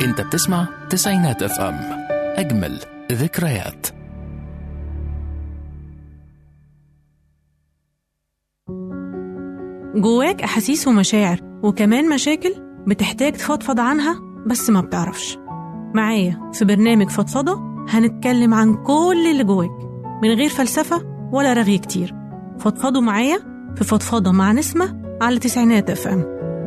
انت بتسمع تسعينات اف ام اجمل ذكريات جواك أحاسيس ومشاعر وكمان مشاكل بتحتاج تفضفض عنها بس ما بتعرفش معايا في برنامج فضفضة هنتكلم عن كل اللي جواك من غير فلسفة ولا رغي كتير فضفضوا معايا في فضفضة مع نسمة على تسعينات اف ام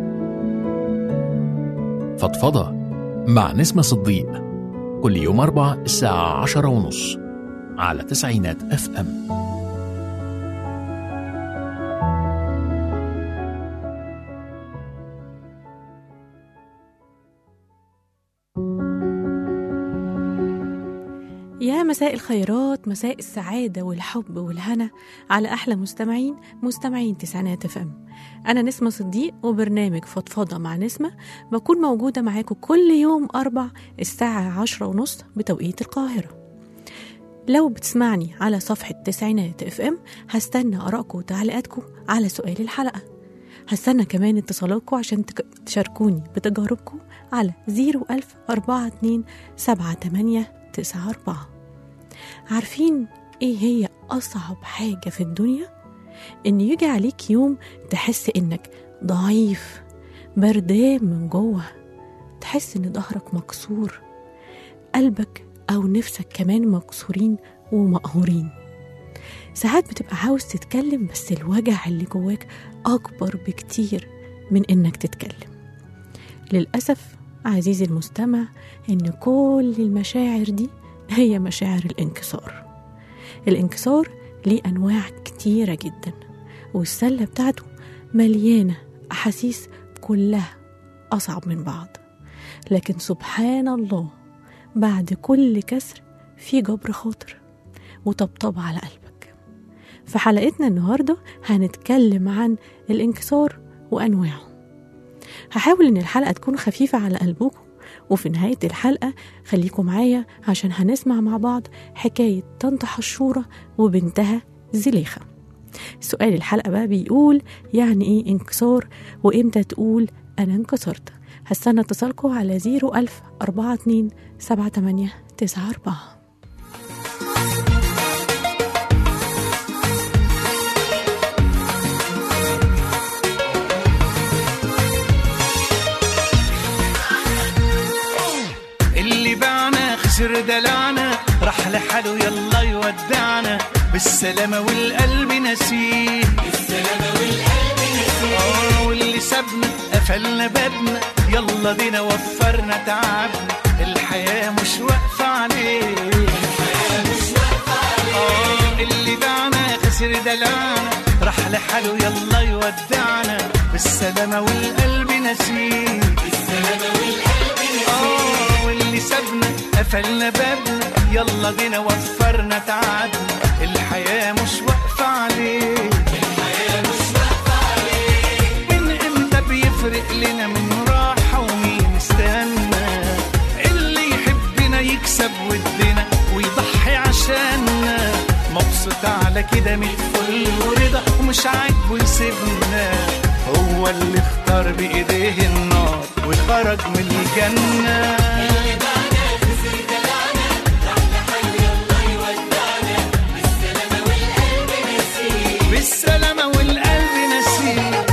فضفضة مع نسمة صديق كل يوم أربع الساعة عشرة ونص على تسعينات اف ام يا مساء الخيرات مساء السعادة والحب والهنا على أحلى مستمعين مستمعين تسعينات اف ام أنا نسمة صديق وبرنامج فضفضة مع نسمة بكون موجودة معاكم كل يوم أربع الساعة عشرة ونص بتوقيت القاهرة لو بتسمعني على صفحة تسعينات اف ام هستنى آرائكم وتعليقاتكم على سؤال الحلقة هستنى كمان اتصالاتكم عشان تك- تشاركوني بتجاربكم على 01000 42 78 94 عارفين ايه هي أصعب حاجة في الدنيا؟ إن يجي عليك يوم تحس إنك ضعيف بردان من جوه تحس إن ظهرك مكسور قلبك أو نفسك كمان مكسورين ومقهورين ساعات بتبقى عاوز تتكلم بس الوجع اللي جواك أكبر بكتير من إنك تتكلم للأسف عزيزي المستمع إن كل المشاعر دي هي مشاعر الانكسار الانكسار ليه أنواع كتيرة جدا والسلة بتاعته مليانة أحاسيس كلها أصعب من بعض لكن سبحان الله بعد كل كسر في جبر خاطر وطبطبة على قلبك في حلقتنا النهاردة هنتكلم عن الانكسار وأنواعه هحاول إن الحلقة تكون خفيفة على قلبكم وفي نهاية الحلقة خليكم معايا عشان هنسمع مع بعض حكاية طنط حشورة وبنتها زليخة سؤال الحلقة بقى بيقول يعني إيه انكسار وإمتى تقول أنا انكسرت هستنى اتصالكم على 01000 42 78 94 اللي باعنا خسر دلعنا راح لحاله يلا يودعنا بالسلامة والقلب نسيه بالسلامة والقلب نسيه واللي سابنا قفلنا بابنا يلا بينا وفرنا تعبنا الحياة مش واقفة عليه الحياة مش واقفة عليه اللي باعنا خسر دلعنا راح لحاله يلا يودعنا بالسلامة والقلب نسيه بالسلامة والقلب نسيه واللي سابنا قفلنا بابنا يلا بينا وفرنا تعبنا الحياة مش واقفة عليه الحياة مش واقفة عليه من امتى بيفرق لنا من راحة ومين استنى اللي يحبنا يكسب ودنا ويضحي عشاننا مبسوط على كده من الفل ورضا ومش عاجبه يسيبنا هو اللي اختار بايديه النار وخرج من الجنه بالسلامة والقلب نسيه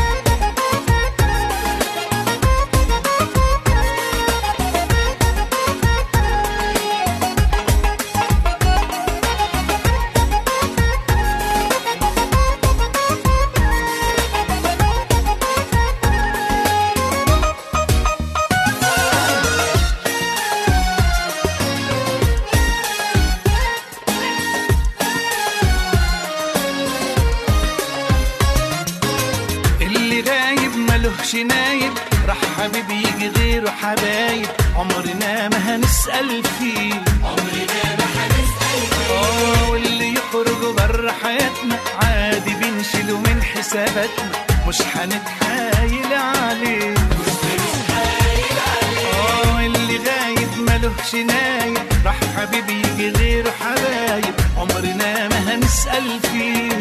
اللي غايب ملهش نايب راح حبيبي يجي غيره حبايب عمرنا ما هنسأل فيه عمرنا ما هنسأل فيه اه واللي يخرج بره حياتنا عادي بنشيله من حساباتنا مش هنتحايل عليه اه اللي غايب ملهش نايب راح حبيبي يجي غيره حبايب عمرنا ما هنسأل فيه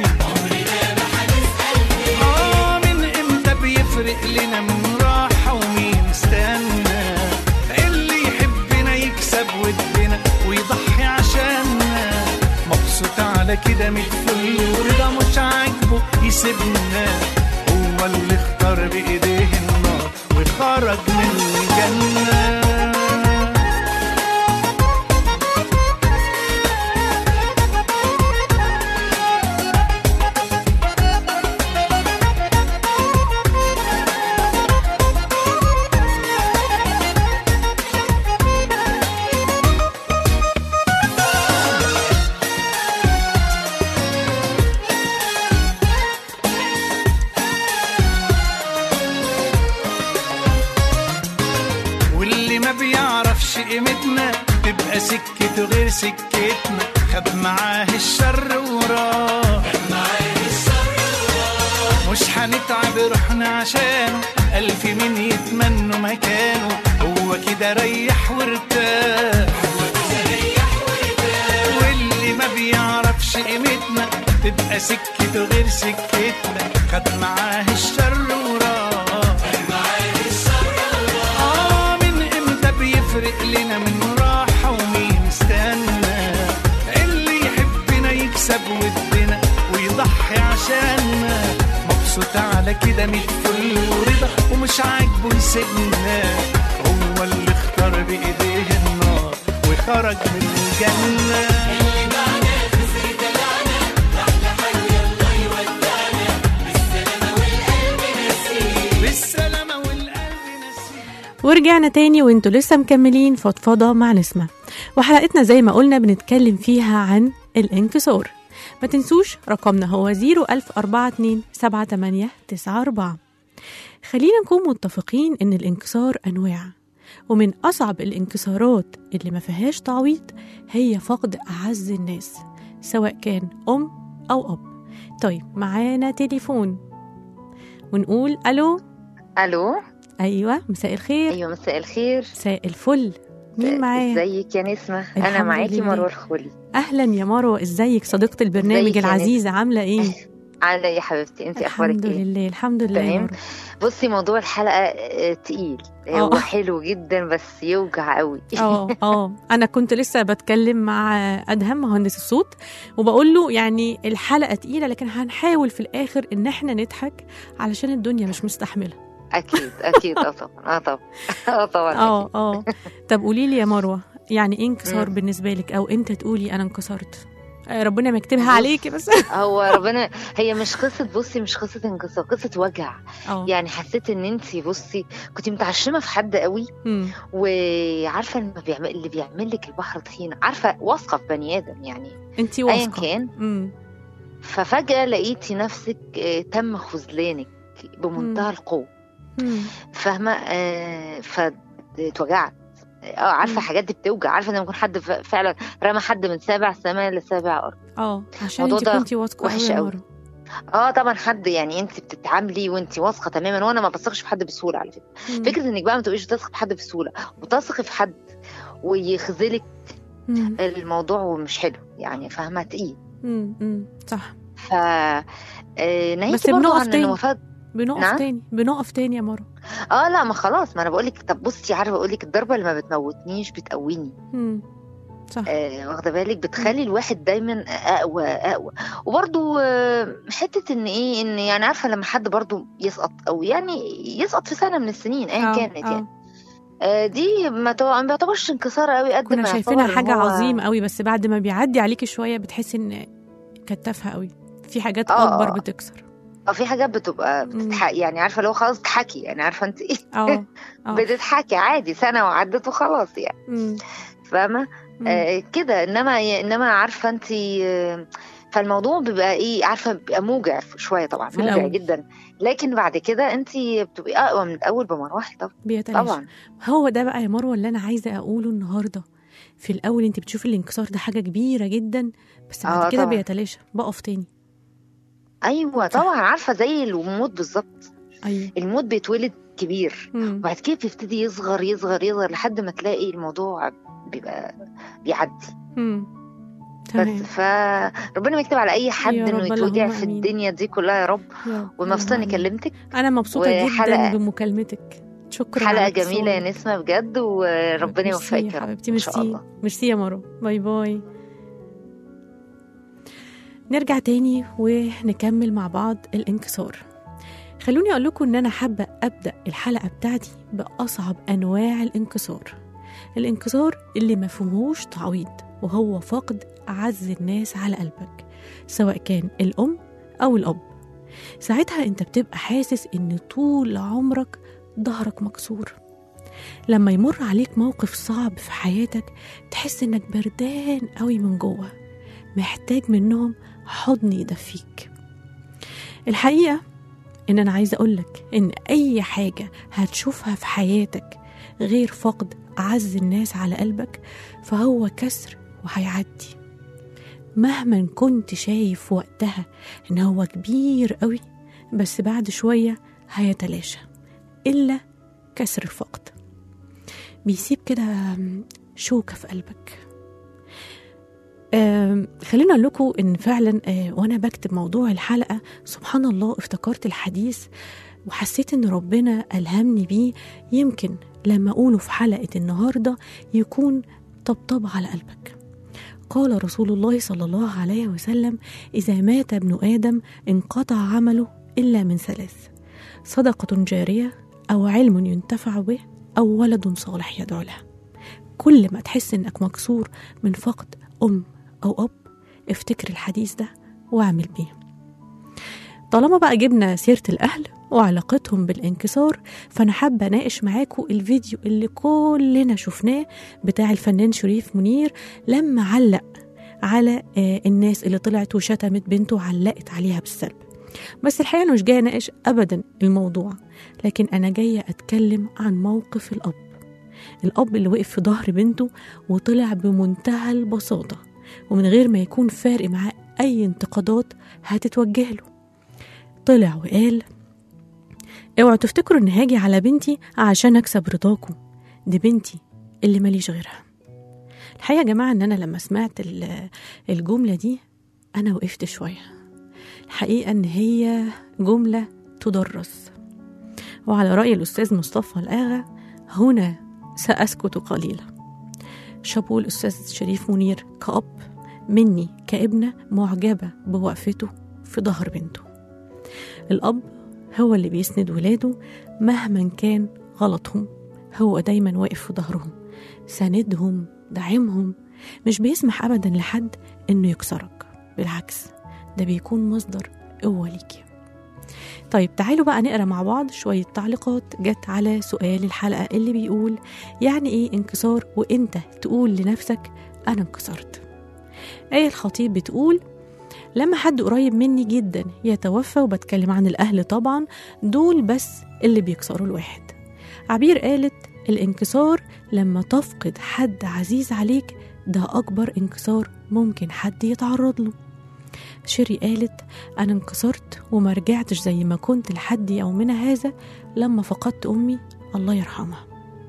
آه من امتى بيفرق لنا من راحة ومين استنى اللي على كده متفل ورضا مش عاجبه يسيبنا هو اللي اختار بايديه النار وخرج من الجنه واللي ما بيعرفش قيمتنا تبقى سكته غير سكتنا خد معاه الشر وراه مش هنتعب روحنا عشانه ألف مين يتمنوا مكانه هو كده ريح وارتاح واللي ما بيعرفش قيمتنا تبقى سكته غير سكتنا خد معاه الشر وراه آه من امتى بيفرق لنا من راحة ومين استنى اللي يحبنا يكسب ودنا ويضحي عشاننا مبسوط على كده ميت فل ورضا ومش عاجبه يسيبنا هو اللي اختار بايديه النار وخرج من الجنه بالسلامة والقلب نسيب ورجعنا تاني وانتوا لسه مكملين فضفضة مع نسمة وحلقتنا زي ما قلنا بنتكلم فيها عن الانكسار ما تنسوش رقمنا هو 010427894 خلينا نكون متفقين ان الانكسار انواع ومن اصعب الانكسارات اللي ما فيهاش تعويض هي فقد اعز الناس سواء كان ام او اب طيب معانا تليفون ونقول الو الو ايوه مساء الخير ايوه مساء الخير مساء الفل مين معايا ازيك يا نسمه انا الحمد معاكي لله. مروه الخولي اهلا يا مروه ازيك صديقه البرنامج ازيك يا العزيزه عامله ايه عامله ايه يا حبيبتي انت اخبارك الحمد ايه لله الحمد لله يا تمام. مروه بصي موضوع الحلقه آه، تقيل اه. هو حلو جدا بس يوجع قوي اه اه انا كنت لسه بتكلم مع ادهم مهندس الصوت وبقول له يعني الحلقه تقيله لكن هنحاول في الاخر ان احنا نضحك علشان الدنيا مش مستحمله اكيد اكيد اه طبعا اه طبعا اه طبعا اه أكيد. اه طب قولي لي يا مروه يعني ايه انكسار مم. بالنسبه لك او انت تقولي انا انكسرت آه، ربنا ما يكتبها بص. عليكي بس هو ربنا هي مش قصه بصي مش قصه انكسار قصه وجع اه يعني حسيت ان انت بصي كنت متعشمه في حد قوي مم. وعارفه لما بيعمل اللي بيعمل لك البحر طحينه عارفه واثقه في بني ادم يعني انت ايا واثقه كان مم. ففجأة لقيتي نفسك آه، تم خذلانك بمنتهى مم. القوة مم. فاهمة آه، فاتوجعت اه عارفة مم. حاجات دي بتوجع عارفة لما يكون حد ف- فعلا رمى حد من سابع سماء لسابع أرض اه عشان الموضوع انت ده كنتي واثقه وحش قوي يا قوي. مروه اه طبعا حد يعني انت بتتعاملي وانت واثقة تماما وانا ما بثقش في حد بسهولة على فكرة مم. فكرة انك بقى ما تبقيش بتثق في حد بسهولة وتثقي في حد ويخذلك مم. الموضوع مش حلو يعني فاهمة تقيل مم. مم. صح ف آه، بس ناهيكي برضه بنقف عن تاني. وفاة بنقف نعم؟ تاني بنقف تاني يا مروه اه لا ما خلاص ما انا بقول لك طب بصي عارفه اقول لك الضربه اللي ما بتموتنيش بتقويني مم. صح آه واخده بالك بتخلي الواحد دايما اقوى اقوى وبرضو آه حته ان ايه ان يعني عارفه لما حد برضو يسقط او يعني يسقط في سنه من السنين ايا آه، كانت آه. يعني آه دي ما تو- ما بيعتبرش انكسار قوي قد كنا ما شايفينها يعتبر حاجه إن هو- عظيمه قوي بس بعد ما بيعدي عليكي شويه بتحسي ان كانت تافهه قوي في حاجات آه، اكبر آه. بتكسر اه في حاجات بتبقى مم. بتضحك يعني عارفه لو خلاص تضحكي يعني عارفه انت ايه اه آه. بتضحكي عادي سنه وعدت وخلاص يعني مم. فاهمه مم. آه كده انما انما عارفه انت فالموضوع بيبقى ايه عارفه بيبقى موجع شويه طبعا في موجع الأول. جدا لكن بعد كده انت بتبقي اقوى من الاول بمراحل طبعا بيتلاشى طبعا هو ده بقى يا مروه اللي انا عايزه اقوله النهارده في الاول انت بتشوفي الانكسار ده حاجه كبيره جدا بس بعد آه، كده طبعا. بيتلاشى بقف تاني ايوه صح. طبعا عارفه زي الموت بالظبط ايوه الموت بيتولد كبير مم. وبعد كده بيبتدي يصغر يصغر يصغر لحد ما تلاقي الموضوع بيبقى بيعدي مم. بس تمام فربنا ما يكتب على اي حد يا انه رب، يتوجع اللهم في آمين. الدنيا دي كلها يا رب يا رب، ومبسوطه اني اللهم آمين. كلمتك انا مبسوطه جدا وحلقة- بمكالمتك شكرا حلقه على جميله الاتصال. يا نسمه بجد وربنا ميرسي يوفقك يا يا رب حبيبتي ان شاء ميرسي الله ميرسي يا مروه باي باي نرجع تاني ونكمل مع بعض الانكسار خلوني أقول لكم إن أنا حابة أبدأ الحلقة بتاعتي بأصعب أنواع الانكسار الانكسار اللي ما فيهوش تعويض وهو فقد أعز الناس على قلبك سواء كان الأم أو الأب ساعتها أنت بتبقى حاسس إن طول عمرك ظهرك مكسور لما يمر عليك موقف صعب في حياتك تحس إنك بردان قوي من جوه محتاج منهم حضن يدفيك الحقيقة إن أنا عايزة أقولك إن أي حاجة هتشوفها في حياتك غير فقد أعز الناس على قلبك فهو كسر وهيعدي مهما كنت شايف وقتها إن هو كبير قوي بس بعد شوية هيتلاشى إلا كسر الفقد بيسيب كده شوكة في قلبك آم، خليني اقول لكم ان فعلا آه، وانا بكتب موضوع الحلقه سبحان الله افتكرت الحديث وحسيت ان ربنا الهمني بيه يمكن لما اقوله في حلقه النهارده يكون طبطب على قلبك قال رسول الله صلى الله عليه وسلم اذا مات ابن ادم انقطع عمله الا من ثلاث صدقه جاريه او علم ينتفع به او ولد صالح يدعو له كل ما تحس انك مكسور من فقد ام او اب افتكر الحديث ده واعمل بيه طالما بقى جبنا سيرة الأهل وعلاقتهم بالانكسار فأنا حابة أناقش معاكم الفيديو اللي كلنا شفناه بتاع الفنان شريف منير لما علق على آه، الناس اللي طلعت وشتمت بنته وعلقت عليها بالسلب بس الحقيقة أنا مش جاية أناقش أبدا الموضوع لكن أنا جاية أتكلم عن موقف الأب الأب اللي وقف في ظهر بنته وطلع بمنتهى البساطة ومن غير ما يكون فارق معاه أي انتقادات هتتوجه له طلع وقال اوعوا تفتكروا ان هاجي على بنتي عشان اكسب رضاكم دي بنتي اللي ماليش غيرها الحقيقة يا جماعة ان انا لما سمعت ال- الجملة دي انا وقفت شوية الحقيقة ان هي جملة تدرس وعلى رأي الأستاذ مصطفى الآغا هنا سأسكت قليلا شابو الأستاذ شريف منير كأب مني كابنة معجبة بوقفته في ظهر بنته الأب هو اللي بيسند ولاده مهما كان غلطهم هو دايما واقف في ظهرهم ساندهم دعمهم مش بيسمح أبدا لحد إنه يكسرك بالعكس ده بيكون مصدر قوة ليكي طيب تعالوا بقى نقرا مع بعض شوية تعليقات جت على سؤال الحلقة اللي بيقول يعني ايه انكسار وانت تقول لنفسك انا انكسرت آية الخطيب بتقول لما حد قريب مني جدا يتوفى وبتكلم عن الأهل طبعا دول بس اللي بيكسروا الواحد عبير قالت الانكسار لما تفقد حد عزيز عليك ده أكبر انكسار ممكن حد يتعرض له شيري قالت أنا انكسرت وما رجعتش زي ما كنت لحد يومنا هذا لما فقدت أمي الله يرحمها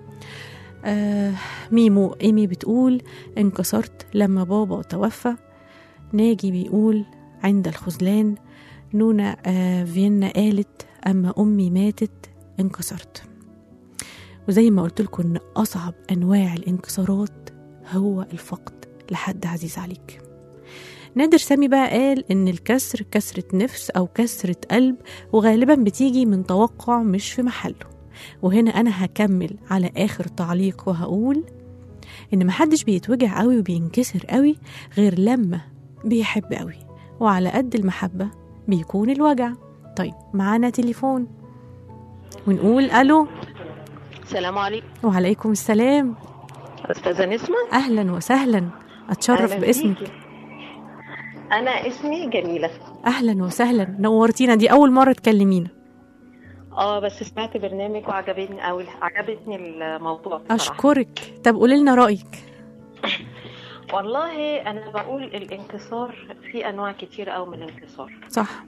آه ميمو إيمي بتقول انكسرت لما بابا توفى ناجي بيقول عند الخذلان نونا آه فيينا قالت أما أمي ماتت انكسرت وزي ما قلت لكم إن أصعب أنواع الانكسارات هو الفقد لحد عزيز عليك نادر سامي بقى قال إن الكسر كسرة نفس أو كسرة قلب وغالبا بتيجي من توقع مش في محله وهنا أنا هكمل على آخر تعليق وهقول إن محدش بيتوجع قوي وبينكسر قوي غير لما بيحب قوي وعلى قد المحبة بيكون الوجع طيب معانا تليفون ونقول ألو السلام عليكم وعليكم السلام استاذه نسمه أهلا وسهلا أتشرف أهلاً باسمك بيكي. انا اسمي جميله أهلا وسهلا نورتينا دي أول مرة تكلمينا اه بس سمعت برنامج وعجبتني قوي عجبتني الموضوع بصراحه أشكرك طب قولي لنا رأيك والله انا بقول الانكسار في انواع كتير قوي من الانكسار صح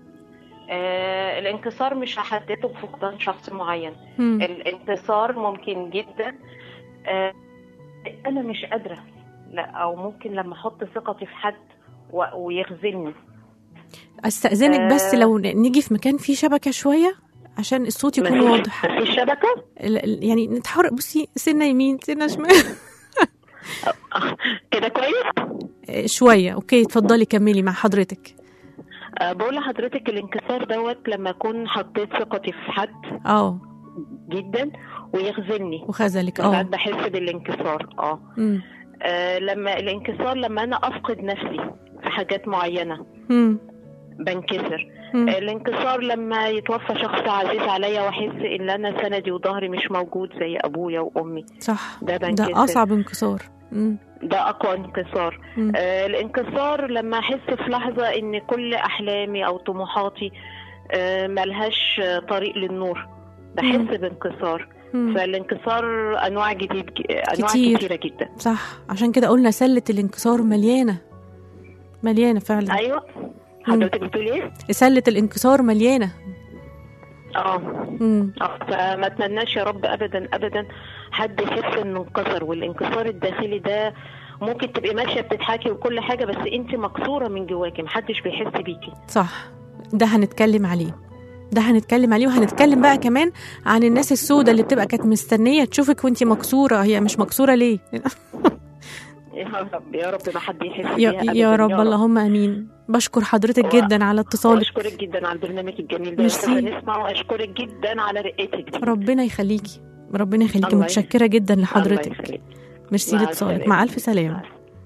آه الانكسار مش هحدده بفقدان شخص معين مم. الانكسار ممكن جدا آه انا مش قادره لا او ممكن لما احط ثقتي في حد و- ويخذلني استأذنك بس آه. لو ن- نيجي في مكان فيه شبكة شوية عشان الصوت يكون مفيش- واضح مفيش شبكه ال- ال- يعني نتحرك بصي سنة يمين سنة شمال كده كويس آه، شويه اوكي اتفضلي كملي مع حضرتك أه بقول لحضرتك الانكسار دوت لما اكون حطيت ثقتي في حد اه جدا ويخذلني وخذلك ساعات اه بحس بالانكسار اه مم. آه، لما الانكسار لما انا افقد نفسي في حاجات معينه مم. بنكسر مم. آه، الانكسار لما يتوفى شخص عزيز عليا واحس ان انا سندي وظهري مش موجود زي ابويا وامي صح ده بنكسر ده اصعب انكسار مم. ده اقوى انكسار مم. آه، الانكسار لما احس في لحظه ان كل احلامي او طموحاتي آه، ملهاش آه، طريق للنور بحس مم. بانكسار مم. فالانكسار انواع جديد انواع كتير. كتيره جدا صح عشان كده قلنا سله الانكسار مليانه مليانه فعلا ايوه حضرتك بتقولي ايه؟ سله الانكسار مليانه اه مم. اه فما اتمناش يا رب ابدا ابدا حد يحس انه انكسر والانكسار الداخلي ده ممكن تبقي ماشيه بتضحكي وكل حاجه بس انت مكسوره من جواكي محدش بيحس بيكي صح ده هنتكلم عليه ده هنتكلم عليه وهنتكلم بقى كمان عن الناس السوداء اللي بتبقى كانت مستنيه تشوفك وانتي مكسوره هي مش مكسوره ليه يا رب يا رب ما حد يحس يا, بيها يا أبداً، رب اللهم امين بشكر حضرتك جدا على اتصالك اشكرك جدا على البرنامج الجميل ده ميرسي. استاذه نسمع واشكرك جدا على رقتك دي ربنا يخليكي ربنا يخليكي الله متشكره جدا الله لحضرتك يخليك. ميرسي مع لاتصالك السلامة. مع الف سلامه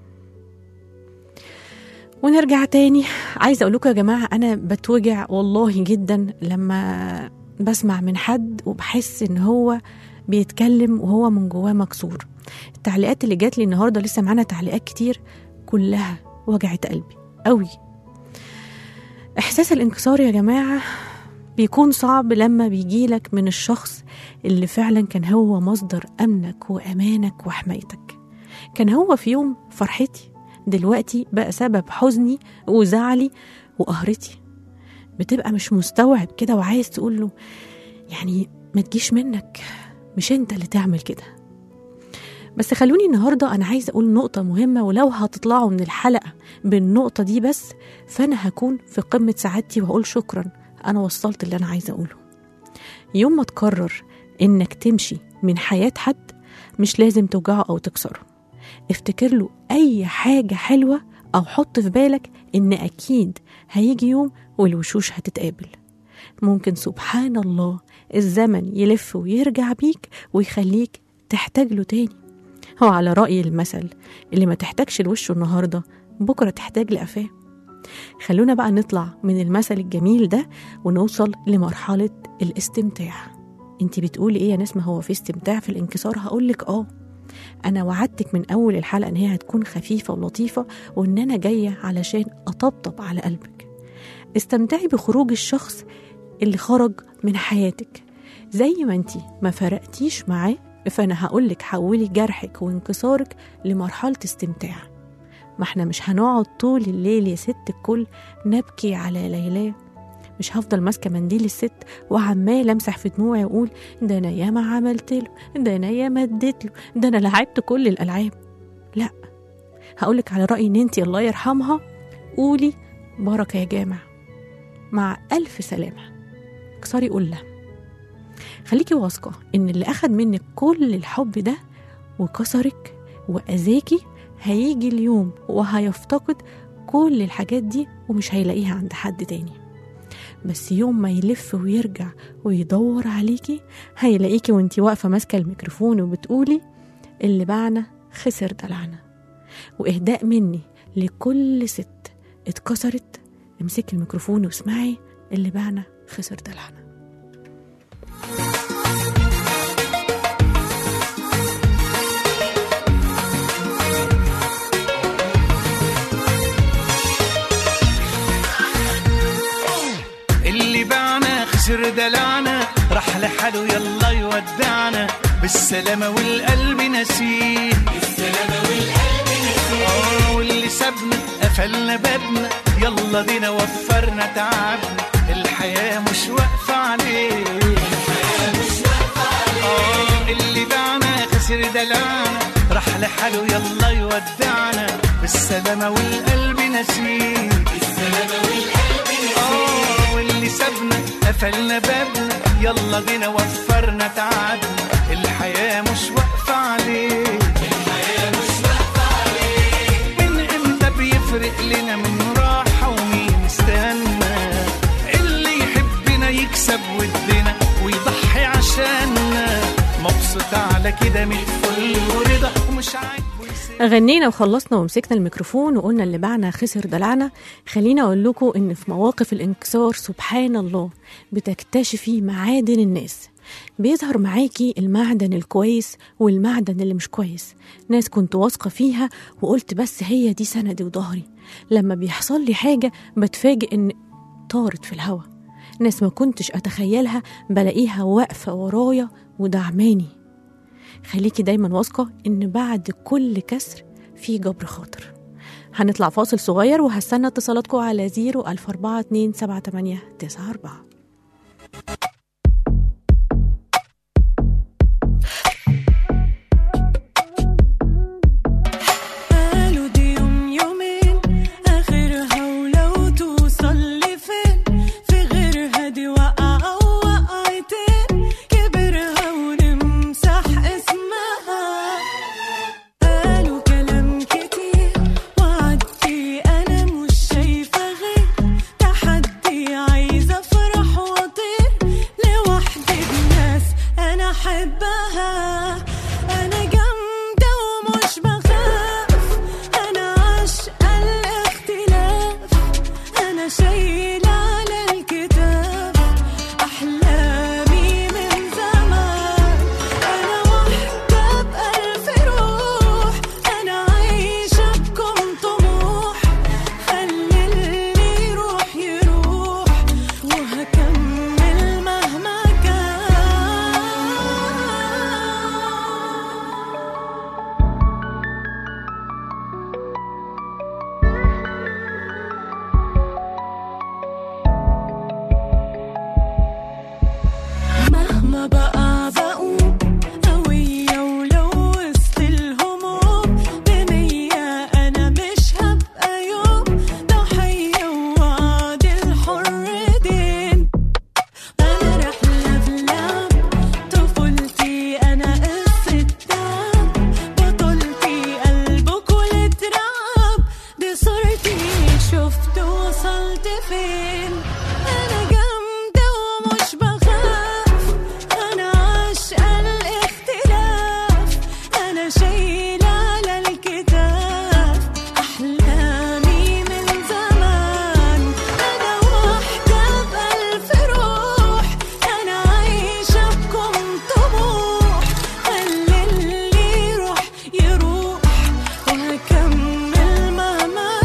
ونرجع تاني عايزه اقول لكم يا جماعه انا بتوجع والله جدا لما بسمع من حد وبحس ان هو بيتكلم وهو من جواه مكسور التعليقات اللي جات لي النهارده لسه معانا تعليقات كتير كلها وجعت قلبي قوي احساس الانكسار يا جماعه بيكون صعب لما بيجيلك من الشخص اللي فعلا كان هو مصدر امنك وامانك وحمايتك كان هو في يوم فرحتي دلوقتي بقى سبب حزني وزعلي وقهرتي بتبقى مش مستوعب كده وعايز تقول له يعني ما تجيش منك مش انت اللي تعمل كده بس خلوني النهارده انا عايزه اقول نقطه مهمه ولو هتطلعوا من الحلقه بالنقطه دي بس فانا هكون في قمه سعادتي وهقول شكرا انا وصلت اللي انا عايزه اقوله يوم ما تقرر انك تمشي من حياه حد مش لازم توجعه او تكسره افتكر له اي حاجه حلوه او حط في بالك ان اكيد هيجي يوم والوشوش هتتقابل ممكن سبحان الله الزمن يلف ويرجع بيك ويخليك تحتاج له تاني هو على رأي المثل اللي ما تحتاجش لوشه النهاردة بكرة تحتاج لقفاه خلونا بقى نطلع من المثل الجميل ده ونوصل لمرحلة الاستمتاع انت بتقولي ايه يا نسمة هو في استمتاع في الانكسار هقولك اه انا وعدتك من اول الحلقة ان هي هتكون خفيفة ولطيفة وان انا جاية علشان اطبطب على قلبك استمتعي بخروج الشخص اللي خرج من حياتك زي ما انتي ما فرقتيش معاه فانا هقولك حولي جرحك وانكسارك لمرحلة استمتاع ما احنا مش هنقعد طول الليل يا ست الكل نبكي على ليلى مش هفضل ماسكه منديل الست وعمال امسح في دموعي واقول ده انا ياما عملت له ده انا ياما اديت له ده انا لعبت كل الالعاب لا هقولك على رايي ان انتي الله يرحمها قولي بركه يا جامع مع الف سلامه اكسري قله خليكي واثقه ان اللي اخد منك كل الحب ده وكسرك واذاكي هيجي اليوم وهيفتقد كل الحاجات دي ومش هيلاقيها عند حد تاني بس يوم ما يلف ويرجع ويدور عليكي هيلاقيكي وانتي واقفة ماسكة الميكروفون وبتقولي اللي باعنا خسر دلعنا وإهداء مني لكل ست اتكسرت امسكي الميكروفون واسمعي اللي باعنا خسر دلعنا اللي باعنا خسر دلعنا راح لحاله يلا يودعنا بالسلامة والقلب نسيه بالسلامة والقلب نسيه واللي سابنا قفلنا بابنا يلا دينا وفرنا تعبنا الحياة مش واقفة عليه الحياة مش واقفة عليه اللي باعنا خسر دلعنا راح لحاله يلا يودعنا بالسلامة والقلب نسيه بالسلامة والقلب نسيه واللي سابنا قفلنا بابنا يلا بينا وفرنا تعبنا الحياة مش واقفة عليه الحياة مش واقفة عليه من امتى مبسوط على كده من الفل ورضا ومش عاجبه يسيب غنينا وخلصنا ومسكنا الميكروفون وقلنا اللي باعنا خسر دلعنا خلينا اقول لكم ان في مواقف الانكسار سبحان الله بتكتشفي معادن الناس بيظهر معاكي المعدن الكويس والمعدن اللي مش كويس ناس كنت واثقة فيها وقلت بس هي دي سندي وظهري لما بيحصل لي حاجة بتفاجئ ان طارت في الهوا ناس ما كنتش أتخيلها بلاقيها واقفة ورايا ودعماني خليكي دايما واثقة إن بعد كل كسر في جبر خاطر هنطلع فاصل صغير وهستنى اتصالاتكم على 0 ألف سبعة تمانية تسعة أربعة قالوا دي يوم يومين آخرها ولو توصل لفين في غيرها دي وقعة ووقعتين كبرها ونمسح اسمها قالوا كلام كتير وعدي أنا مش شايفة غير تحدي عايزة أفرح وأطير لوحدي بناس أنا أحبها أنا جامدة ومش بخاف أنا عاشقة الاختلاف أنا شايلة على الكتاب أحلامي من زمان أنا واحدة بألف روح أنا عايشة بكم طموح خلي اللي يروح يروح وهكمل مهما كان مهما بقى بقوم قوية ولو وسط الهموم بمية أنا مش هبقى يوم ضحية ووعد الحر دين أنا رحلة في لعب طفولتي أنا قصة تعب بطولتي قلبك والتراب دي صورتي شفت وصلت فين أنا جامدة ومش بخاف أنا عاشقة الاختلاف أنا شايلة على الكتاب أحلامي من زمان أنا واحدة بألف روح أنا عايشة بكم طموح خلي اللي يروح يروح وهكمل مهما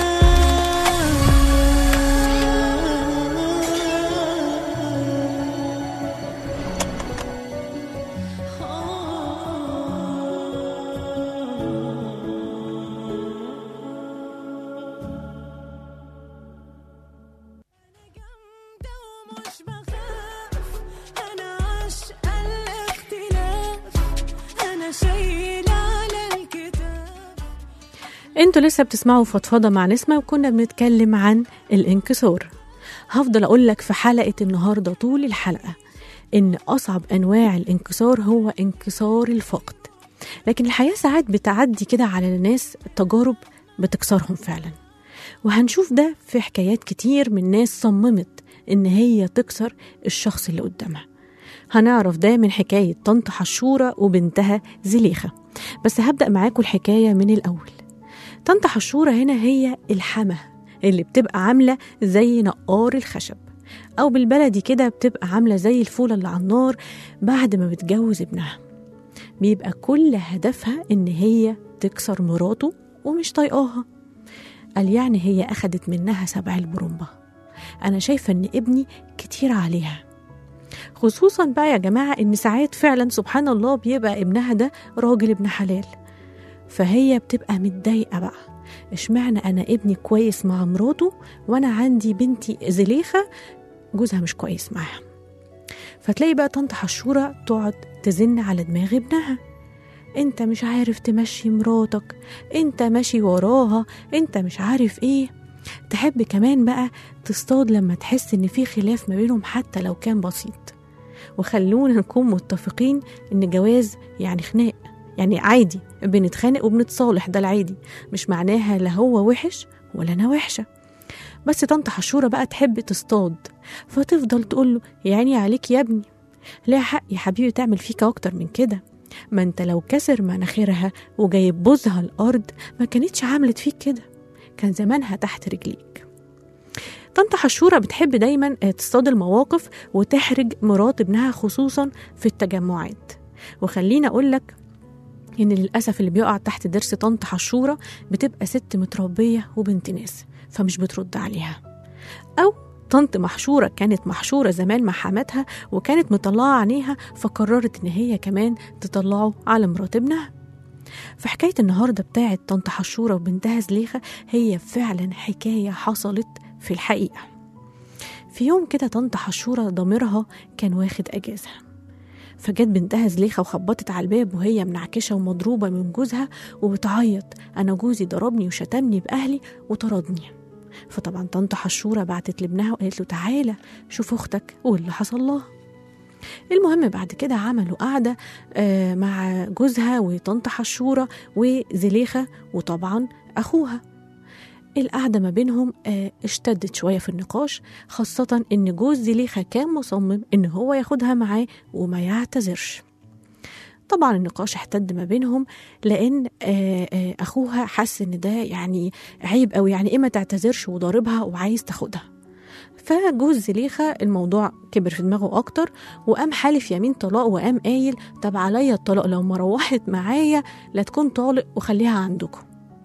جامدة ومش بخاف أنا عاشقة الاختلاف أنا شايلة على الكتاب انتوا لسه بتسمعوا فضفضة مع نسمة وكنا بنتكلم عن الانكسار هفضل اقول لك في حلقة النهاردة طول الحلقة ان اصعب انواع الانكسار هو انكسار الفقد لكن الحياة ساعات بتعدي كده على الناس تجارب بتكسرهم فعلا وهنشوف ده في حكايات كتير من ناس صممت ان هي تكسر الشخص اللي قدامها هنعرف ده من حكاية طنط حشورة وبنتها زليخة بس هبدأ معاكم الحكاية من الأول طنط حشورة هنا هي الحمى اللي بتبقى عاملة زي نقار الخشب أو بالبلدي كده بتبقى عاملة زي الفولة اللي على النار بعد ما بتجوز ابنها بيبقى كل هدفها إن هي تكسر مراته ومش طايقاها قال يعني هي أخدت منها سبع البرمبة أنا شايفة إن ابني كتير عليها خصوصا بقى يا جماعة إن ساعات فعلا سبحان الله بيبقى ابنها ده راجل ابن حلال فهي بتبقى متضايقة بقى اشمعنى أنا ابني كويس مع مراته وأنا عندي بنتي زليخة جوزها مش كويس معاها فتلاقي بقى طنط حشورة تقعد تزن على دماغ ابنها انت مش عارف تمشي مراتك انت ماشي وراها انت مش عارف ايه تحب كمان بقى تصطاد لما تحس ان في خلاف ما بينهم حتى لو كان بسيط وخلونا نكون متفقين ان جواز يعني خناق يعني عادي بنتخانق وبنتصالح ده العادي مش معناها لا هو وحش ولا انا وحشه بس طنط حشوره بقى تحب تصطاد فتفضل تقول له يعني عليك يا ابني ليها حق يا حبيبي تعمل فيك أكتر من كده ما انت لو كسر مناخيرها وجايب بوزها الأرض ما كانتش عملت فيك كده كان زمانها تحت رجليك طنط حشورة بتحب دايما تصطاد المواقف وتحرج مرات ابنها خصوصا في التجمعات وخليني أقولك إن للأسف اللي بيقع تحت درس طنط حشورة بتبقى ست متربية وبنت ناس فمش بترد عليها أو طنط محشورة كانت محشورة زمان مع حماتها وكانت مطلعة عينيها فقررت إن هي كمان تطلعه على مرات ابنها فحكاية النهاردة بتاعت طنط حشورة وبنتها زليخة هي فعلا حكاية حصلت في الحقيقة في يوم كده طنط حشورة ضميرها كان واخد أجازة فجت بنتها زليخة وخبطت على الباب وهي منعكشة ومضروبة من جوزها وبتعيط أنا جوزي ضربني وشتمني بأهلي وطردني فطبعا طنط حشورة بعتت لابنها وقالت له تعالى شوف أختك واللي حصل لها المهم بعد كده عملوا قعدة آه، مع جوزها وطنط حشورة وزليخة وطبعا أخوها القعدة ما بينهم آه، اشتدت شوية في النقاش خاصة إن جوز زليخة كان مصمم إن هو ياخدها معاه وما يعتذرش طبعا النقاش احتد ما بينهم لان آه، آه، اخوها حس ان ده يعني عيب قوي يعني ايه ما تعتذرش وضاربها وعايز تاخدها فجوز زليخة الموضوع كبر في دماغه أكتر وقام حالف يمين طلاق وقام قايل طب عليا الطلاق لو ما روحت معايا لا تكون طالق وخليها عندكم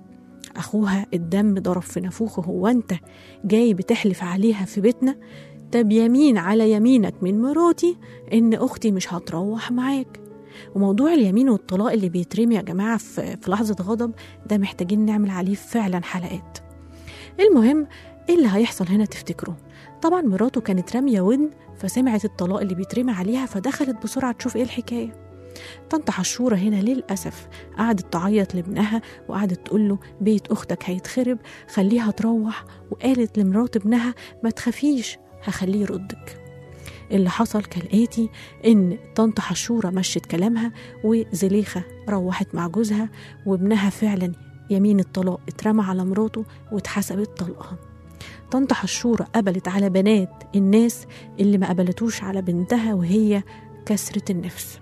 أخوها الدم ضرب في نافوخه هو أنت جاي بتحلف عليها في بيتنا طب يمين على يمينك من مراتي إن أختي مش هتروح معاك وموضوع اليمين والطلاق اللي بيترمي يا جماعة في في لحظة غضب ده محتاجين نعمل عليه فعلا حلقات المهم ايه اللي هيحصل هنا تفتكروا طبعا مراته كانت رامية ودن فسمعت الطلاق اللي بيترمي عليها فدخلت بسرعة تشوف ايه الحكاية طنط حشورة هنا للأسف قعدت تعيط لابنها وقعدت تقول له بيت أختك هيتخرب خليها تروح وقالت لمرات ابنها ما تخافيش هخليه يردك اللي حصل كالآتي إن طنط حشورة مشت كلامها وزليخة روحت مع جوزها وابنها فعلا يمين الطلاق اترمى على مراته واتحسبت طلقها طنط حشورة قبلت على بنات الناس اللي ما قبلتوش على بنتها وهي كسرة النفس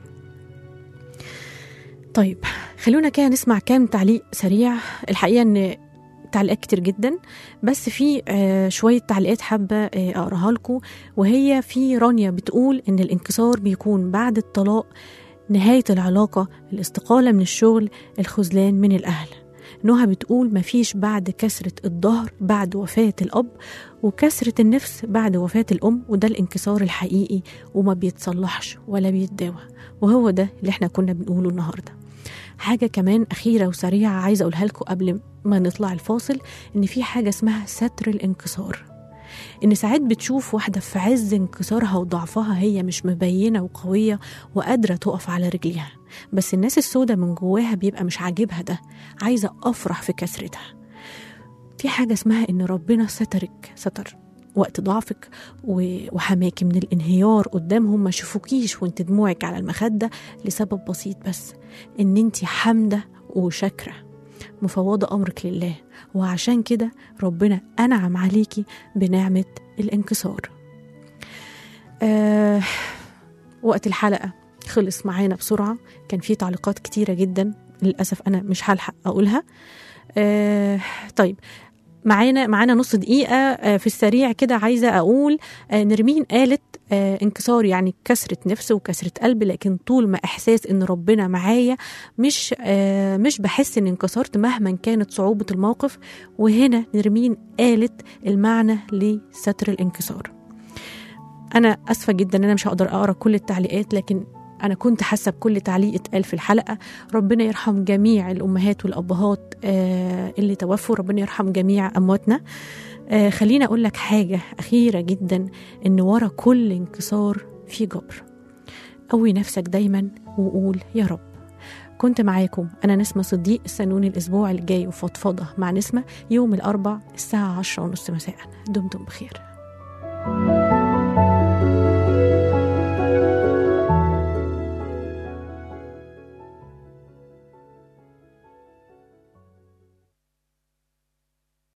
طيب خلونا كده نسمع كام تعليق سريع الحقيقة ان تعليقات كتير جدا بس في آه، شوية تعليقات حابة آه، أقراها لكم وهي في رانيا بتقول إن الانكسار بيكون بعد الطلاق نهاية العلاقة الاستقالة من الشغل الخذلان من الأهل نهى بتقول مفيش بعد كسرة الظهر بعد وفاة الأب وكسرة النفس بعد وفاة الأم وده الانكسار الحقيقي وما بيتصلحش ولا بيتداوى وهو ده اللي احنا كنا بنقوله النهارده حاجة كمان أخيرة وسريعة عايزة أقولها لكم قبل ما نطلع الفاصل إن في حاجة اسمها ستر الانكسار إن ساعات بتشوف واحدة في عز انكسارها وضعفها هي مش مبينة وقوية وقادرة تقف على رجليها بس الناس السودة من جواها بيبقى مش عاجبها ده عايزة أفرح في كسرتها في حاجة اسمها إن ربنا سترك ستر وقت ضعفك و- وحماكي من الانهيار قدامهم ما شافوكيش وانت دموعك على المخدة لسبب بسيط بس ان انت حامدة وشاكرة مفوضة أمرك لله وعشان كده ربنا أنعم عليكي بنعمة الانكسار آه وقت الحلقة خلص معانا بسرعة كان في تعليقات كتيرة جدا للأسف أنا مش هلحق أقولها آه طيب معانا معانا نص دقيقة آه، في السريع كده عايزة أقول آه، نرمين قالت آه، انكسار يعني كسرة نفس وكسرة قلب لكن طول ما إحساس إن ربنا معايا مش آه، مش بحس إن انكسرت مهما كانت صعوبة الموقف وهنا نرمين قالت المعنى لستر الانكسار أنا أسفة جدا إن أنا مش هقدر أقرأ كل التعليقات لكن أنا كنت حاسة بكل تعليق اتقال في الحلقة ربنا يرحم جميع الأمهات والأبهات آه، اللي توفوا ربنا يرحم جميع أمواتنا آه، خليني أقول لك حاجة أخيرة جدا إن ورا كل انكسار في جبر قوي نفسك دايما وقول يا رب كنت معاكم أنا نسمة صديق استنوني الأسبوع الجاي وفضفضة مع نسمة يوم الأربع الساعة عشرة ونص مساء دمتم بخير